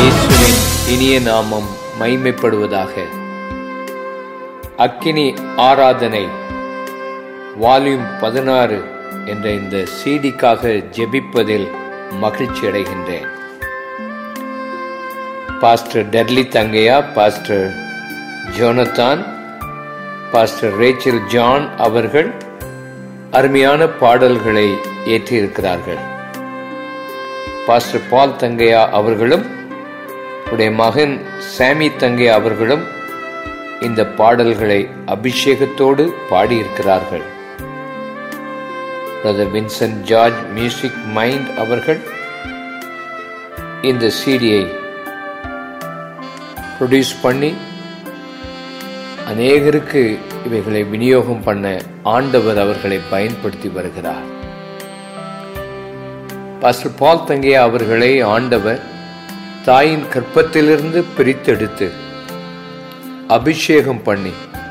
இயேசுவின் இனிய நாமம் மைமைப்படுவதாக அக்கினி ஆராதனை வால்யூம் பதினாறு என்ற இந்த சீடிக்காக ஜெபிப்பதில் மகிழ்ச்சி அடைகின்றேன் pastor Derly Thangaiah pastor Jonathan pastor Rachel John அவர்கள் அருமையான பாடல்களை ஏற்றியிருக்கிறார்கள் பாஸ்டர் பால் தங்கையா அவர்களும் உடைய மகன் சாமி தங்கையா அவர்களும் இந்த பாடல்களை அபிஷேகத்தோடு பாடியிருக்கிறார்கள் brother Vincent George music mind அவர்கள் இந்த சீடியை ப்ரொடியூஸ் பண்ணி அநேகருக்கு இவைகளை விநியோகம் பண்ண ஆண்டவர் அவர்களை பயன்படுத்தி வருகிறார் பாஸ்டர் பால் தங்கையா அவர்களை ஆண்டவர் தாயின் கற்பத்திலிருந்து பிரித்தெடுத்து அபிஷேகம் பண்ணி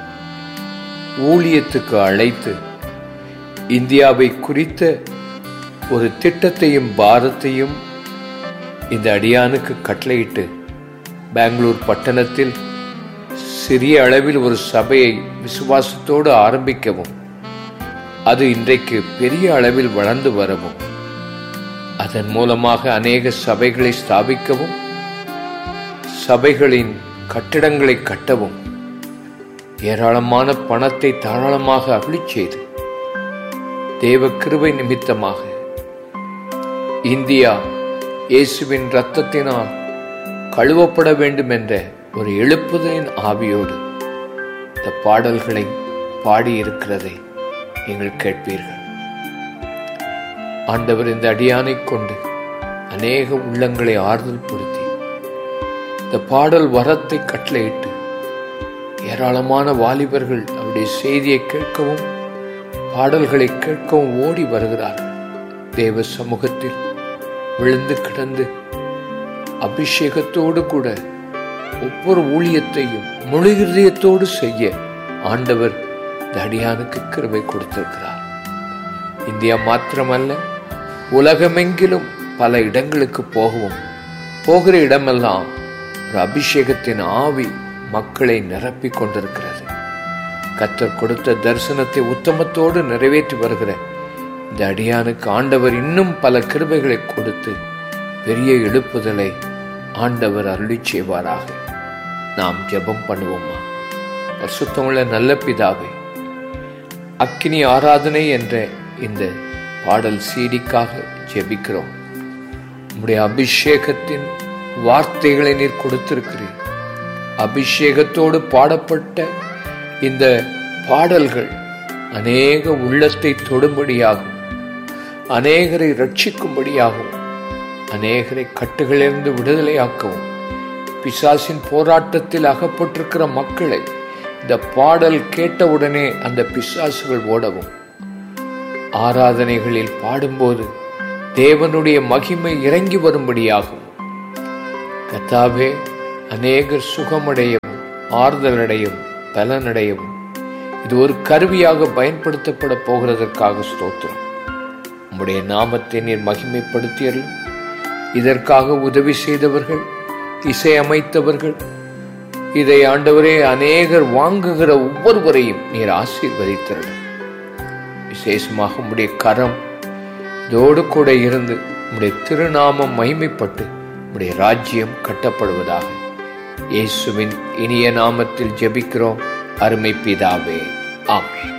ஊழியத்துக்கு அழைத்து இந்தியாவை குறித்த ஒரு திட்டத்தையும் பாரத்தையும் இந்த அடியானுக்கு கட்டளையிட்டு பெங்களூர் பட்டணத்தில் சிறிய அளவில் ஒரு சபையை விசுவாசத்தோடு ஆரம்பிக்கவும் அது இன்றைக்கு பெரிய அளவில் வளர்ந்து வரவும் அதன் மூலமாக அநேக சபைகளை ஸ்தாபிக்கவும் சபைகளின் கட்டிடங்களை கட்டவும் ஏராளமான பணத்தை தாராளமாக அருளிச் செய்து தேவ கிருபை நிமித்தமாக இந்தியா இயேசுவின் இரத்தத்தினால் கழுவப்பட வேண்டும் என்ற ஒரு எழுப்புதலின் ஆவியோடு இந்த பாடல்களை பாடியிருக்கிறதை நீங்கள் கேட்பீர்கள் ஆண்டவர் இந்த அடியானை கொண்டு அநேக உள்ளங்களை ஆறுதல் படுத்தி இந்த பாடல் வரத்தை கட்டளையிட்டு ஏராளமான வாலிபர்கள் அவருடைய செய்தியை கேட்கவும் பாடல்களை கேட்கவும் ஓடி வருகிறார்கள் தேவ சமூகத்தில் விழுந்து கிடந்து அபிஷேகத்தோடு கூட ஒவ்வொரு ஊழியத்தையும் முழு இருதயத்தோடு செய்ய ஆண்டவர் இந்த அடியானுக்கு கிருபை கொடுத்திருக்கிறார் இந்தியா மாத்திரமல்ல உலகமெங்கிலும் பல இடங்களுக்கு போகவும் போகிற இடமெல்லாம் ஒரு அபிஷேகத்தின் ஆவி மக்களை நிரப்பிக் கொண்டிருக்கிறது கத்தர் கொடுத்த தரிசனத்தை உத்தமத்தோடு நிறைவேற்றி வருகிற இந்த அடியானுக்கு ஆண்டவர் இன்னும் பல கிருபைகளை கொடுத்து பெரிய எழுப்புதலை ஆண்டவர் அருளி செய்வாராக நாம் ஜெபம் பண்ணுவோமா பரிசுத்தமுள்ள நல்ல பிதாவே அக்கினி ஆராதனை என்ற இந்த பாடல் சீடிக்காக ஜெபிக்கிறோம் உம்முடைய அபிஷேகத்தின் வார்த்தைகளை நீர் கொடுத்திருக்கிறீர் அபிஷேகத்தோடு பாடப்பட்ட இந்த பாடல்கள் அநேக உள்ளத்தை தொடும்படியாகும் அநேகரை ரட்சிக்கும்படியாகும் அநேகரை கட்டுகளிலிருந்து விடுதலையாக்கவும் பிசாசின் போராட்டத்தில் அகப்பட்டிருக்கிற மக்களை இந்த பாடல் கேட்டவுடனே அந்த பிசாசுகள் ஓடவும் ஆராதனைகளில் பாடும்போது தேவனுடைய மகிமை இறங்கி வரும்படியாகும் கத்தாவே அநேகர் சுகமடையவும் ஆறுதலடையவும் பலனடையவும் இது ஒரு கருவியாக பயன்படுத்தப்பட போகிறதற்காக ஸ்தோத்திரம் உம்முடைய நாமத்தை நீர் மகிமைப்படுத்தியர்கள் இதற்காக உதவி செய்தவர்கள் இசையமைத்தவர்கள் இதை ஆண்டவரே அநேகர் வாங்குகிற ஒவ்வொருவரையும் நீர் ஆசீர்வதித்தருள் விசேஷமாக உம்முடைய கரம் இதோடு கூட இருந்து உம்முடைய திருநாமம் மகிமைப்பட்டு உம்முடைய ராஜ்யம் கட்டப்படுவதாக இயேசுவின் இனிய நாமத்தில் ஜெபிக்கிறோம் அருமை பிதாவே ஆமே